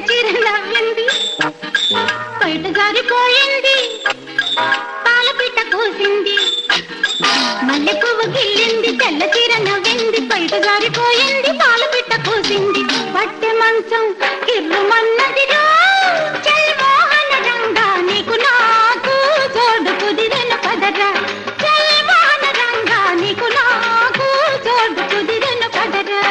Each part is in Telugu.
చీర నవ్వింది బయట జారిపోయింది పాలపిట్ట కూసింది మల్లె పువ్వు గిల్లింది తెల్ల చీర నవ్వింది బయట జారిపోయింది పాలపిట్ట కూసింది పట్టె మంచం కిర్రుమన్నదిరో చల్మోహన రంగా నీకు నాకు జోడు కుదిరిన పదరా చల్మోహన రంగా నీకు నాకు జోడు కుదిరిన పదరా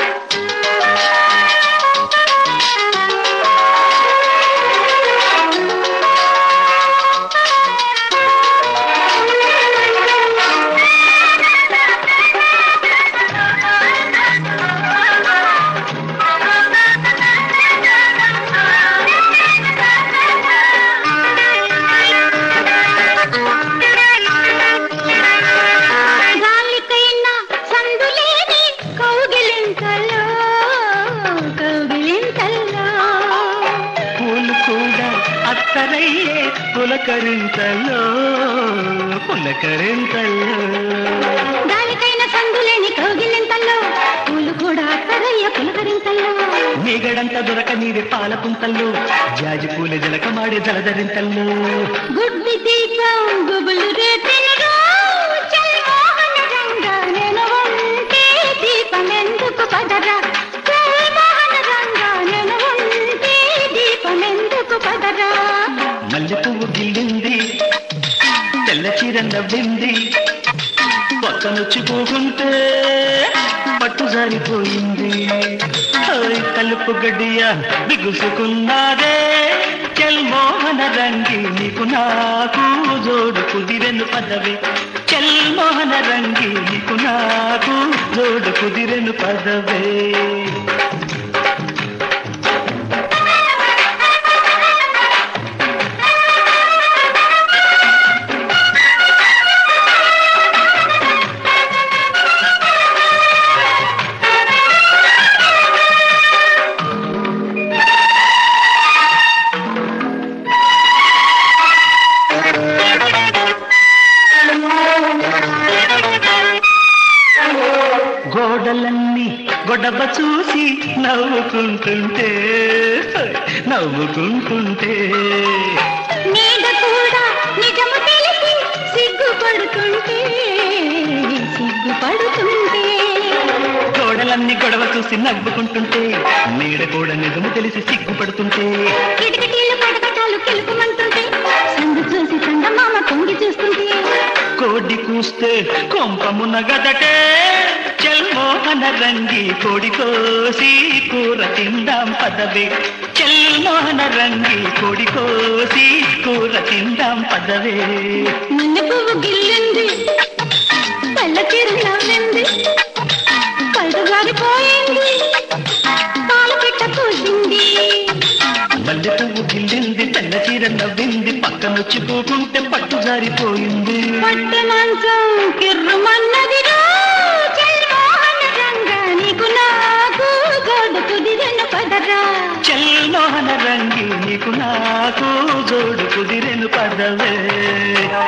గాలికైనా సందులేని కౌగిలింతలో కౌగిలింతలో పూలు కూడా అత్తరయ్యే పులకరింతలో పులకరింతలో గాలికైన సందులేని కౌగిలింతలో పూలు కూడా అత్తరయ్య పులకరింతల్లో మీగడంత దొరక నీరి పాల పుంతల్లో జాజి పూల జలకమాడి జలధరింతల్లో గుడ్డి దీపం గుబులు రేపెనురో చల్మోహన రంగా నేను ఉంటే దీపం ఎందుకు పదరా చల్మోహన రంగా నేను ఉంటే దీపం ఎందుకు పదరా మల్లె పువ్వు గిల్లింది తెల్ల చీర నవ్వింది పక్కనొచ్చి పోకుంటే పట్టు జారిపోయింది ఓయ్ కలుపు గడ్డియ బిగుసుకున్నారే చెల్మోహన రంగి నీకు నాకు జోడు కుదిరెను పదవి చెల్మోహన రంగి నీకు నాకు జోడు కుదిరెను పదవే గోడలన్నీ గొడవ చూసి నవ్వుకుంటుంటే నవ్వుకుంటుంటే నీడ కూడా నిజము తెలిసి సిగ్గుపడుతుంటే సిగ్గుపడుతుంటే గోడలన్నీ గొడవ చూసి నవ్వుకుంటుంటే నీడ కూడా నిజము తెలిసి సిగ్గుపడుతుంటే కిటకిటీలు పడకటాలు కిలుకుమంటుంటే సందు చూసి చందమామ తొంగి చూస్తుంటే కోడి కూస్తే కొంపమున గదటే చెల్మోహన రంగి కోడి కోసి కూర తిందాం పదవే చెల్మోహన రంగి కోడి కోసి కూర తిందాం పదవే మల్లె పువ్వు గిల్లింది తెల్ల చీర నవ్వింది కళ్ళు జారిపోయింది పాలు పెట్ట కూసింది మల్లె పువ్వు గిల్లింది తెల్ల చీర నవ్వింది పక్కనొచ్చి పోకుంటే పట్టు జారిపోయింది పట్టె మంచం కిర్రుమన్నదిరో చల్మోహన రంగా నీకు నాకు గోడు కుదిరిన పదరా చెల్మోహన రంగి నీకు నాకు జోడు కుదిరెను పదవే